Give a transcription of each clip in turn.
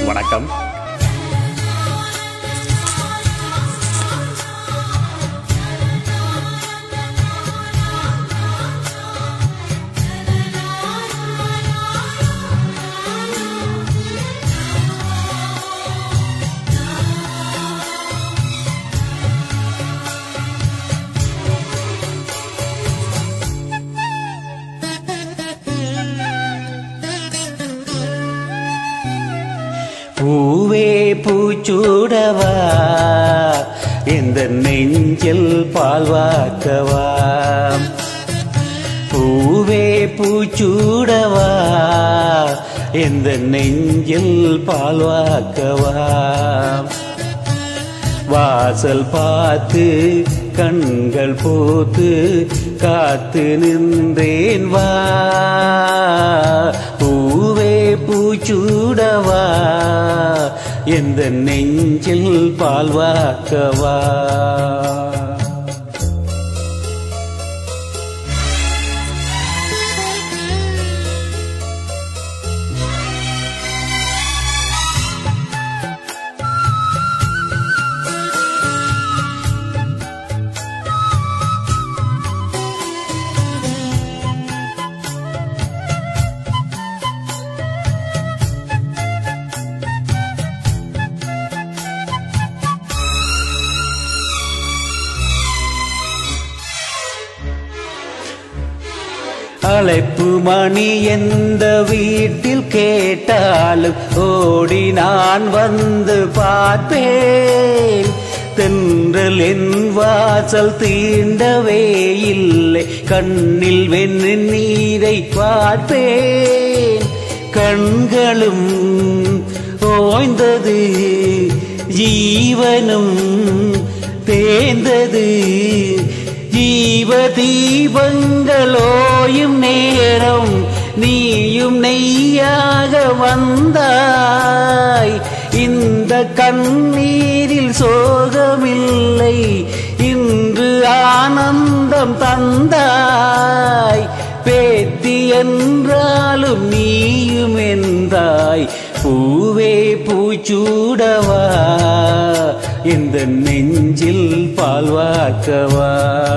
வணக்கம் பூவே பூச்சூடவா இந்த நெஞ்சில் பால்வாக்கவா பூவே பூச்சூடவா இந்த நெஞ்சில் பால்வாக்கவா வாசல் பார்த்து கண்கள் போத்து காத்து நின்றேன் வா பூவே பூச்சூடவா எந்த நெஞ்சில் பால்வாக்கவா அழைப்பு மணி எந்த வீட்டில் கேட்டாலும் ஓடி நான் வந்து பார்ப்பேன் தென்றல் என் வாசல் தீண்டவே இல்லை கண்ணில் வெண்ணு நீரை பார்ப்பேன் கண்களும் ஓய்ந்தது ஜீவனும் தேர்ந்தது ஜீவ தீபங்களோயும் நேரம் நீயும் நெய்யாக வந்தாய் இந்த கண்ணீரில் சோகமில்லை இன்று ஆனந்தம் தந்தாய் பேத்தி என்றாலும் நீயும் என்றாய் பூவே பூச்சூடவா இந்த நெஞ்சில் பால்வாக்கவா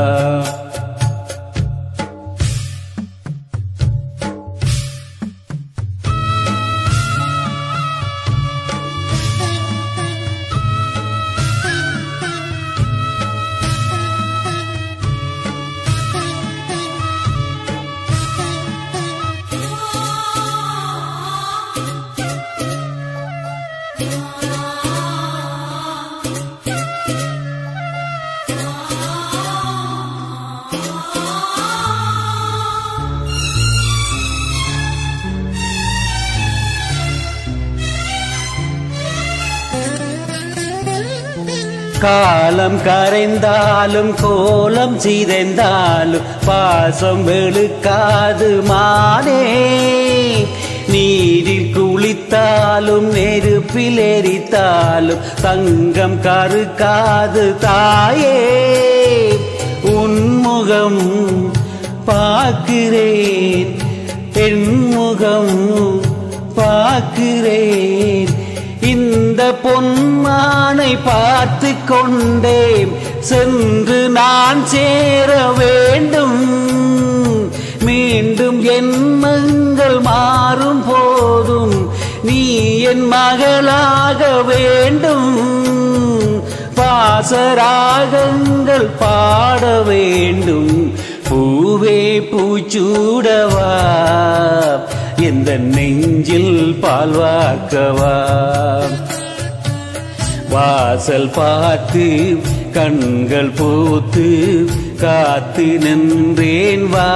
காலம் கரைந்தாலும் கோலம் சிதைந்தாலும் பாசம் வெளுக்காது மானே நீரில் குளித்தாலும் நெருப்பில் எரித்தாலும் தங்கம் கருக்காது தாயே உன்முகம் பார்க்கிறேன் பெண்முகம் பார்க்கிறேன் இந்த பொன்மானை பார்த்து கொண்டேன் சென்று நான் சேர வேண்டும் மீண்டும் என் மங்கள் மாறும் போதும் நீ என் மகளாக வேண்டும் பாசராகங்கள் பாட வேண்டும் பூவே பூச்சூடவா எந்த நெஞ்சில் பால்வாக்கவா வாசல் பார்த்து கண்கள் பூத்து காத்து நின்றேன் வா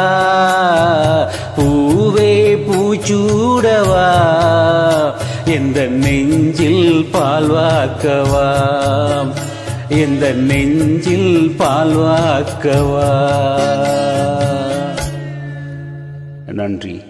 பூவே பூச்சூடவா எந்த நெஞ்சில் பால்வாக்கவா எந்த நெஞ்சில் பால்வாக்கவா நன்றி